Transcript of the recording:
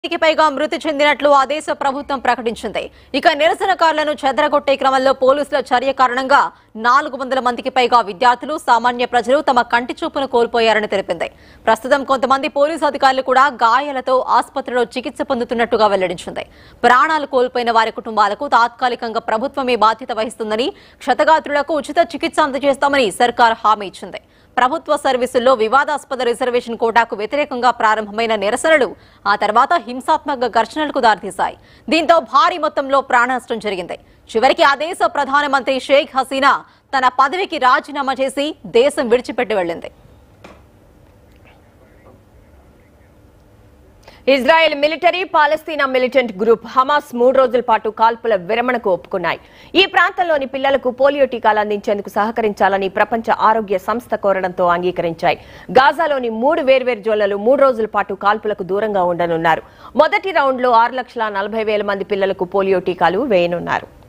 మందికి పైగా మృతి చెందినట్లు ఆ దేశ ప్రభుత్వం ప్రకటించింది ఇక నిరసనకారులను చెదరగొట్టే క్రమంలో పోలీసుల చర్య కారణంగా నాలుగు వందల మందికి పైగా విద్యార్థులు సామాన్య ప్రజలు తమ కంటి చూపును కోల్పోయారని తెలిపింది ప్రస్తుతం కొంతమంది పోలీసు అధికారులు కూడా గాయాలతో ఆసుపత్రిలో చికిత్స పొందుతున్నట్టుగా వెల్లడించింది ప్రాణాలు కోల్పోయిన వారి కుటుంబాలకు తాత్కాలికంగా ప్రభుత్వమే బాధ్యత వహిస్తుందని క్షతగాత్రులకు ఉచిత చికిత్స అందజేస్తామని సర్కార్ హామీ ఇచ్చింది ప్రభుత్వ సర్వీసుల్లో వివాదాస్పద రిజర్వేషన్ కోటాకు వ్యతిరేకంగా ప్రారంభమైన నిరసనలు ఆ తర్వాత హింసాత్మక ఘర్షణలకు దారితీశాయి దీంతో భారీ మొత్తంలో ప్రాణనష్టం జరిగింది చివరికి ఆ దేశ ప్రధానమంత్రి షేక్ హసీనా తన పదవికి రాజీనామా చేసి దేశం విడిచిపెట్టి వెళ్ళింది ఇజ్రాయెల్ మిలిటరీ పాలస్తీనా మిలిటెంట్ గ్రూప్ హమాస్ మూడు రోజుల పాటు కాల్పుల విరమణకు ఒప్పుకున్నాయి ఈ ప్రాంతంలోని పిల్లలకు పోలియో టీకాలు అందించేందుకు సహకరించాలని ప్రపంచ ఆరోగ్య సంస్థ కోరడంతో అంగీకరించాయి గాజాలోని మూడు వేర్వేరు జోన్లలో మూడు రోజుల పాటు కాల్పులకు దూరంగా ఉండనున్నారు మొదటి రౌండ్లో ఆరు లక్షల నలభై వేల మంది పిల్లలకు పోలియో టీకాలు వేయనున్నారు